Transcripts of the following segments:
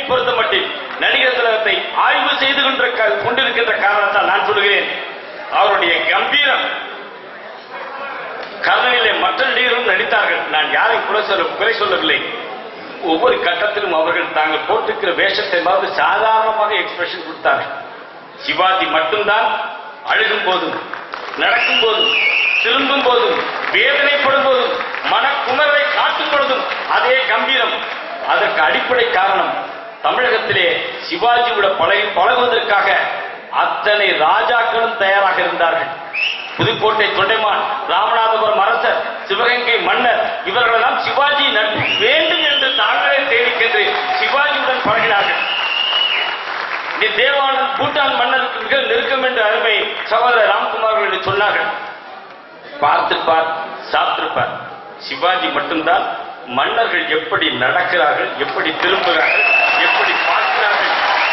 பொறுத்த மட்டில் நடிகர் திலகத்தை ஆய்வு செய்து கொண்ட க- கொண்டிருக்கின்ற காரணத்தால் நான் சொல்கிறேன் அவருடைய கம்பீரம் கர்ணனிலே மற்ற நடிகர்களும் நடித்தார்கள் நான் யாரையும் குறை சொல்ல குறை சொல்லவில்லை ஒவ்வொரு கட்டத்திலும் அவர்கள் தாங்கள் போட்டிருக்கிற வேஷத்தை மாதிரி சாதாரணமாக எக்ஸ்பிரஷன் கொடுத்தார்கள் சிவாஜி மட்டும்தான் அழுகும் போதும் நடக்கும் போதும் திரும்பும் போதும் வேதனைப்படும் போதும் மனக்குணர்வை காட்டும் பொழுதும் அதே கம்பீரம் அதற்கு அடிப்படை காரணம் தமிழகத்திலே சிவாஜியோட பழகி பழகுவதற்காக அத்தனை ராஜாக்களும் தயாராக இருந்தார்கள் புதுக்கோட்டை தொண்டைமான் ராமநாதபுரம் அரசர் சிவகங்கை மன்னர் இவர்களெல்லாம் சிவாஜி நட்பு வேண்டும் என்று தாங்களே தேடிச் சென்று சிவாஜியுடன் பழகினார்கள் இங்கே தேவானந்த் பூட்டான் மன்னருக்கு மிக நெருக்கம் என்று அருமை சகோதரர் ராம்குமார் என்று சொன்னார்கள் பார்த்துப்பார் சாப்பிட்டிருப்பார் சிவாஜி மட்டும்தான் மன்னர்கள் எப்படி நடக்கிறார்கள் எப்படி திரும்புகிறார்கள் எப்படி பார்க்கிறார்கள்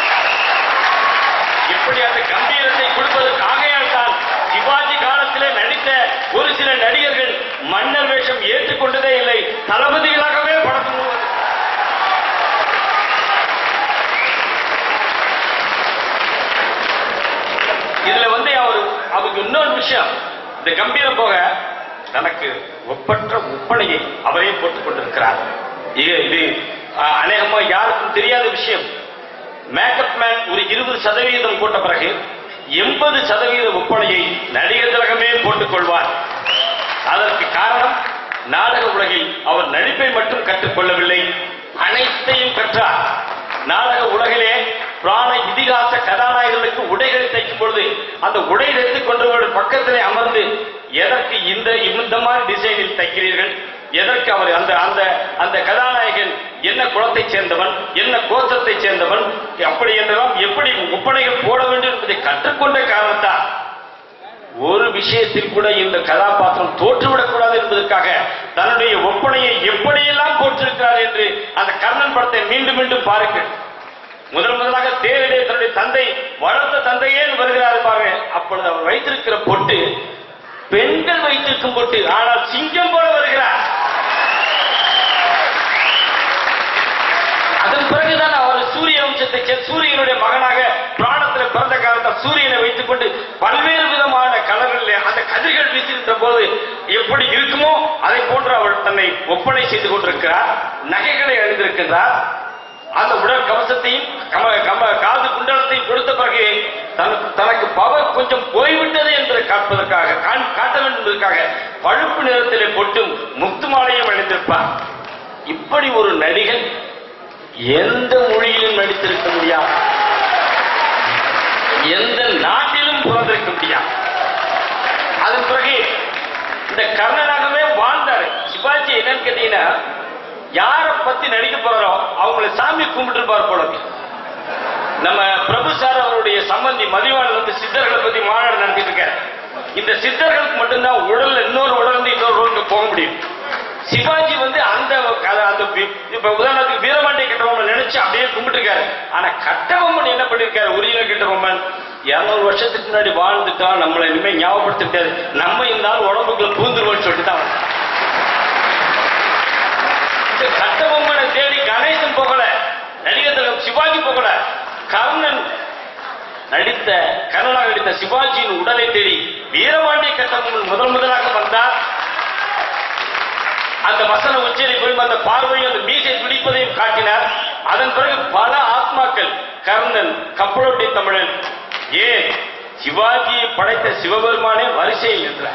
எப்படி அந்த கம்பீரத்தை கொடுப்பதற்கு ஆகையால் தான் சிவாஜி காலத்திலே நடித்த ஒரு சில நடிகர்கள் மன்னர் வேஷம் ஏற்றுக்கொண்டதே இல்லை தளபதிகளாகவே படத்தில் இதுல வந்து அவர் அவருக்கு இன்னொரு விஷயம் இந்த கம்பீரம் போக தனக்கு ஒப்பற்ற ஒப்பனையை அவரே போட்டுக் கொண்டிருக்கிறார் இது இது அஹ், அநேகமா யாருக்கும் தெரியாத விஷயம் மேக்கப் மேன் ஒரு இருபது சதவீதம் போட்ட பிறகு எண்பது சதவீத ஒப்பனையை நடிகர் திலகமே போட்டுக் கொள்வார் அதற்கு காரணம் நாடக உலகில் அவர் நடிப்பை மட்டும் கற்றுக்கொள்ளவில்லை அனைத்தையும் கற்றார் நாடக உலகிலே புராண இதிகாச கதாநாயகர்களுக்கு உடைகளை தைக்கும் பொழுது அந்த உடை தைத்துக் கொண்டவர்கள் பக்கத்திலே அமர்ந்து எதற்கு இந்த இந்த மாதிரி டிசைனில் தைக்கிறீர்கள் எதற்கு அவர் அந்த அந்த அந்த கதாநாயகன் என்ன குலத்தைச் சேர்ந்தவன் என்ன கோத்திரத்தைச் சேர்ந்தவன் அப்படி என்றெல்லாம் எப்படி ஒப்பனைகள் போட வேண்டும் என்பதை கற்றுக்கொண்ட காரணத்தால் ஒரு விஷயத்தில் கூட இந்த கதாபாத்திரம் தோற்றுவிடக்கூடாது என்பதற்காக தன்னுடைய ஒப்பனையை எப்படியெல்லாம் போட்டிருக்கிறார் என்று அந்த கர்ணன் படத்தை மீண்டும் மீண்டும் பாருங்கள் முதல் முதலாக தேரிலே தன்னுடைய தந்தை வளர்த்த தந்தையே வருகிறார் பாருங்க அப்பொழுது அவர் வைத்திருக்கிற பொட்டு பெண்கள் வைத்திருக்கும் பொட்டு ஆனால் சிங்கம் போல வருகிறார் அதன் பிறகுதான் அவர் சூரிய வம்சத்தை சேர்ந்த சூரியனுடைய மகனாக பிராணத்தில் பிறந்த காலத்தில் சூரியனை வைத்துக் கொண்டு பல்வேறு விதமான கலர்களில் அந்த கதிர்கள் வீசிருந்த போது எப்படி இருக்குமோ அதை போன்று அவள் தன்னை ஒப்பனை செய்து கொண்டிருக்கிறார் நகைகளை அணிந்திருக்கின்றார் அந்த உடல் கவசத்தையும் கம கம காது குண்டலத்தையும் கொடுத்த பிறகு தனக்கு தனக்கு பவர் கொஞ்சம் போய்விட்டது என்பதை காட்பதற்காக காண்- காட்ட வேண்டும் என்பதற்காக பழுப்பு நிறத்திலே பொட்டும் முத்து மாலையும் அணிந்திருப்பார் இப்படி ஒரு நடிகன் எந்த மொழியிலும் நடித்திருக்க முடியாது எந்த நாட்டிலும் பிறந்திருக்க முடியாது அதன் பிறகு இந்த கர்ணனாகவே வாழ்ந்தாரு சிவாஜி என்னன்னு கேட்டீங்கன்னா யார பத்தி நடிக்க போறாரோ அவங்கள சாமி கும்பிட்டு இருப்பார் போல இருக்கு. நம்ம பிரபு சார் அவருடைய சம்பந்தி மதிவாளர் வந்து சித்தர்களை பத்தி மாநாடு நடத்திட்டு இருக்காரு இந்த சித்தர்களுக்கு மட்டும்தான் உடல்ல இன்னொரு உடல் இருந்து இன்னொரு உடலுக்கு போக முடியும் சிவாஜி வந்து அந்த அத- அந்த வி- இப்ப உதாரணத்துக்கு வீரபாண்டிய கட்டபொம்மன் நினைச்சு அப்படியே கும்பிட்டுருக்காரு ஆனா கட்டபொம்மன் என்ன பண்ணிருக்காரு ஒரிஜினல் கட்டபொம்மன் இருநூறு வருஷத்துக்கு முன்னாடி வாழ்ந்துட்டோம் நம்மளை இனிமே ஞாபகப்படுத்த நம்ம இருந்தாலும் உடம்புக்குள்ள பூந்துருவோம்னு சொல்லிட்டு தான் வந்தார். இந்த கட்டபொம்மனை தேடி கணேசன் போகல நடிகர் திலகம் சிவாஜி போகல கர்ணன் நடித்த கர்ணனாக நடித்த சிவாஜியின் உடலை தேடி வீரபாண்டிய கட்டபொம்மன் முதல் முதலாக வந்தார் அந்த வசன உச்சரிப்பையும் அந்த பார்வையும் அந்த மீசை பிடிப்பதையும் காட்டினார் அதன் பிறகு பல ஆத்மாக்கள் கர்ணன் கப்பலோட்டி தமிழன் ஏன் சிவாஜியை படைத்த சிவபெருமானே வரிசையில் நின்றார்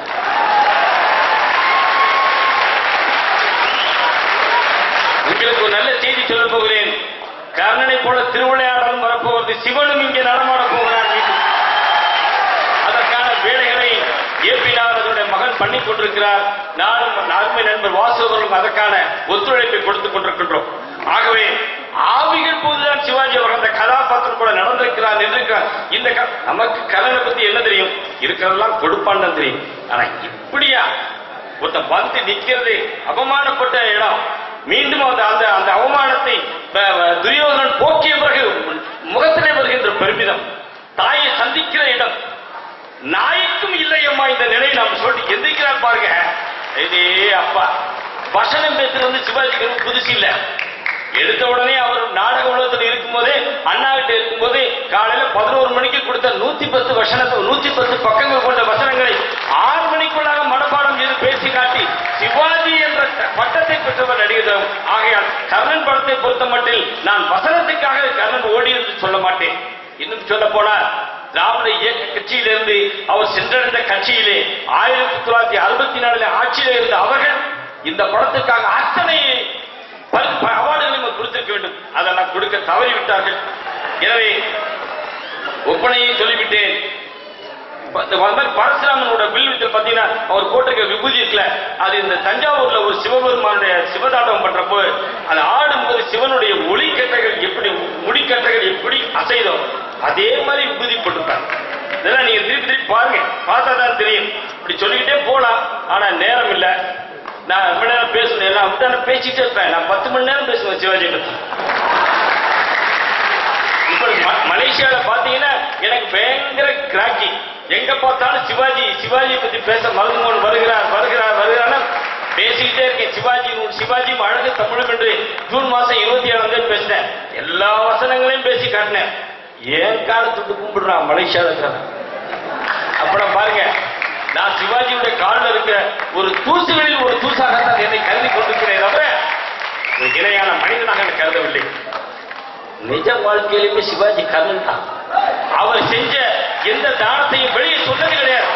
உங்களுக்கு ஒரு நல்ல செய்தி சொல்ல போகிறேன் கர்ணனை போல திருவிளையாடலும் வரப்போகிறது சிவனும் இங்கே நடமாட போகிறார் வீட்டில். அதற்கான வேலைகளை ஏபினார் அதனுடைய மகன் பண்ணி கொண்டிருக்கிறார் நானும் அருமை நண்பர் வாசுவர்களும் அதற்கான ஒத்துழைப்பை கொடுத்துக் கொண்டிருக்கின்றோம் ஆகவே ஆவிகள் போதுதான் சிவாஜி அவர்கள் அந்த கதாபாத்திரம் கூட நடந்திருக்கிறார் நின்றிருக்கிறார் இந்த க- நமக்கு கலனை பத்தி என்ன தெரியும் இருக்கிறதெல்லாம் கொடுப்பான்னு தான் தெரியும் ஆனா இப்படியா ஒருத்தன் வந்து நிக்கிறது அவமானப்பட்ட இடம் மீண்டும் அந்த அந்த அந்த அவமானத்தை ப- ப- துரியோதனன் போக்கிய பிறகு முகத்திலே வருகின்ற பெருமிதம் தாயை சந்திக்கிற இடம் நாய்க்கும் இல்லையம்மா இந்த நிலை நாம் சொல்லி எந்திரிக்கிறார் பாருங்க இதே அப்பா வசனம் பேசுறது வந்து சிவாஜிக்கு ரொம்ப புதுசு இல்ல எடுத்த உடனே அவர் நாடக உலகத்தில் இருக்கும் இருக்கும்போது அண்ணா கிட்ட இருக்கும்போது காலையில பதினோரு மணிக்கு கொடுத்த நூத்தி பத்து வசனத்தை நூத்தி பத்து பக்கங்கள் கொண்ட வசனங்களை ஆறு மணிக்குள்ளாக மனப்பாடம் செய்து பேசி காட்டி சிவாஜி என்ற த- பட்டத்தை பெற்றவர் நடிகர் ஆகையால் கர்ணன் படத்தை பொறுத்த மட்டில் நான் வசனத்துக்காக கர்ணன் ஓடி என்று சொல்ல மாட்டேன் இன்னும் சொல்ல போனா திராவிட இயக்க கட்சியிலிருந்து அவர் சென்றடைந்த கட்சியிலே ஆயிரத்தி தொள்ளாயிரத்தி அறுபத்தி நாலுல ஆட்சியில இருந்த அவர்கள் இந்த படத்துக்காக அத்தனை அவார்டுகளையும் கொடுத்திருக்க வேண்டும் அதெல்லாம் கொடுக்க தவறிவிட்டார்கள் எனவே ஒப்பனையை சொல்லிவிட்டேன் ப- இந்த மாதிரி பரசுராமனோட வில்வித்தில் பாத்தீங்கன்னா அவர் போட்டிருக்க விபூதி இருக்குல்ல அது இந்த தஞ்சாவூர்ல ஒரு சிவபெருமானுடைய சிவதாட்டம் பண்றப்போ அது ஆடும்போது சிவனுடைய ஒளிக்கட்டைகள் எப்படி முடிக்கட்டைகள் எப்படி அசைதோ அதே மாதிரி விபூதி போட்டிருப்பாங்க இதெல்லாம் நீங்க திருப்பி திருப்பி பாருங்க பார்த்தா தான் தெரியும் இப்படி சொல்லிக்கிட்டே போலாம் ஆனா நேரம் இல்ல நான் ரொம்ப நேரம் பேசணும் எல்லாம் அப்படித்தானே பேசிட்டே இருப்பேன் நான் பத்து மணி நேரம் பேசுவேன் சிவாஜி பத்தி இப்ப ம- மலேசியால பாத்தீங்கன்னா எனக்கு பயங்கர கிராக்கி எங்க பார்த்தாலும் சிவாஜி சிவாஜி பத்தி பேச மருதுமோன் வருகிறார் வருகிறார் வருகிறார் பேசிக்கிட்டே இருக்கேன் சிவாஜி உன் சிவாஜி அழகு தமிழும் என்று ஜூன் மாசம் இருபத்தி ஏழாம் தேதி பேசினேன் எல்லா வசனங்களையும் பேசி காட்டினேன் ஏன் காலத்துட்டு கும்பிடுறான் மலேசியால இருக்கிறவன் அப்புறம் பாருங்க நான் சிவாஜியுடைய காலில் இருக்கிற ஒரு தூசுகளில் ஒரு தூசாகத்தான் என்னை கருதி கொண்டிருக்கிறேன் தவிர ஒரு இணையான மனிதனாக என்னை கருதவில்லை நிஜ வாழ்க்கையிலுமே சிவாஜி கர்ணன் தான் அவர் செஞ்ச எந்த தானத்தையும் வெளியே சொன்னது கிடையாது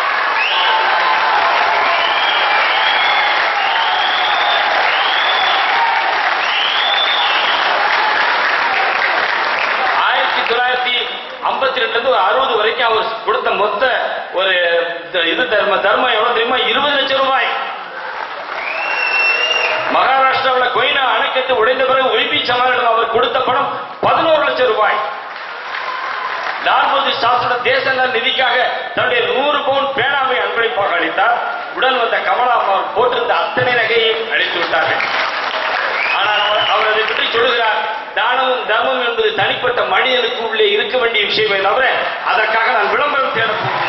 ஆயிரத்தி தொள்ளாயிரத்தி ஐம்பத்தி ரெண்டுல இருந்து ஒரு அறுபது வரைக்கும் அவர் கொடுத்த மொத்த ஒரு த- இது தர்ம தர்மம் எவ்வளவு தெரியுமா இருபது லட்சம் ரூபாய் மகாராஷ்டிராவில் கொய்னா அணைக்கட்டு உடைந்த பிறகு ஒய்பி சமாளிடம் அவர் கொடுத்த பணம் பதினோரு லட்சம் ரூபாய் லால்பதி சாஸ்திர தேசநல நிதிக்காக தன்னுடைய நூறு பவுன் பேனாவை அன்பளிப்பாக அளித்தார் உடன் வந்த கமலா அவர் போட்டிருந்த அத்தனை நகையை அளித்து விட்டார்கள் ஆனால் அவர் அவர் அதை பற்றி சொல்லுகிறார் தானமும் தர்மம் என்பது தனிப்பட்ட மனிதனுக்கு உள்ளே இருக்க வேண்டிய விஷயமே தவிர அதற்காக நான் விளம்பரம் தேட போகிறேன்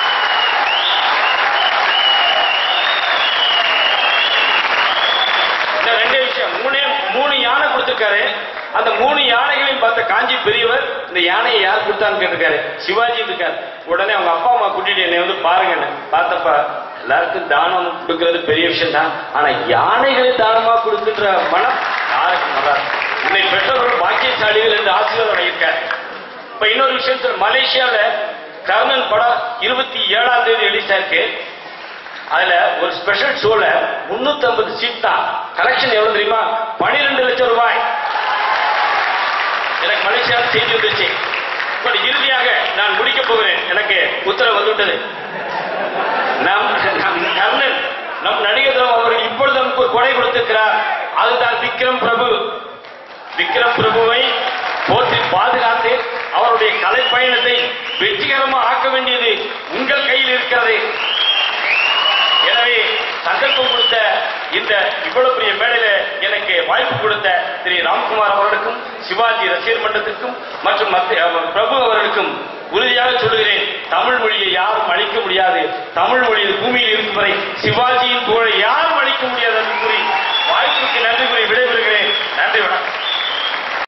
இந்த ரெண்டே விஷயம் மூணே மூணு யானை கொடுத்திருக்காரு அந்த மூணு யானைகளையும் பார்த்த காஞ்சி பெரியவர் இந்த யானையை யார் கொடுத்தான்னு கேட்டிருக்காரு சிவாஜி இருக்காரு உடனே அவங்க அப்பா அம்மா கூட்டிட்டு என்னை வந்து பாருங்கன்னு பார்த்தப்ப எல்லாருக்கும் தானம் கொடுக்கிறது பெரிய விஷயம் தான் ஆனா யானைகளை தானமா கொடுக்கின்ற மனம் யாருக்கும் வராது உன்னை பெற்றவர்கள் பாக்கியசாலிகள் என்று ஆசீர்வாதம் வழங்கியிருக்காரு இப்ப இன்னொரு விஷயம் சொல்ல மலேசியால கர்ணன் படம் இருபத்தி ஏழாம் தேதி ரிலீஸ் ஆயிருக்கு அதுல ஒரு ஸ்பெஷல் ஷோல 350 ஐம்பது சீட் தான் கலெக்ஷன் எவ்வளவு தெரியுமா 12 லட்சம் ரூபாய் எனக்கு மலேசியாவில் செய்தி வந்துருச்சு இப்ப இறுதியாக நான் முடிக்க போகிறேன் எனக்கு உத்தரவு வந்துவிட்டது நம் நம் கர்ணன் நம் நடிகர் திலகம் அவர்கள் இப்பொழுது நமக்கு ஒரு கொடை கொடுத்திருக்கிறார் அதுதான் விக்ரம் பிரபு விக்ரம் பிரபுவை போற்றி பாதுகாத்து அவருடைய கலை பயணத்தை வெற்றிகரமாக ஆக்க வேண்டியது உங்கள் கையில் இருக்கிறது எனவே சங்கல்பம் கொடுத்த இந்த இவ்வளவு பெரிய மேடையில எனக்கு வாய்ப்பு கொடுத்த திரு ராம்குமார் அவர்களுக்கும் சிவாஜி ரசிகர் மன்றத்திற்கும் மற்றும் மத்திய அஹ், பிரபு அவர்களுக்கும் உறுதியாக சொல்லுகிறேன் தமிழ் மொழியை யாரும் அழிக்க முடியாது தமிழ் மொழி இந்த பூமியில் இருக்கும் வரை சிவாஜியின் புகழை யாரும் அழிக்க முடியாது என்று கூறி வாய்ப்புக்கு நன்றி கூறி விடைபெறுகிறேன் நன்றி வணக்கம்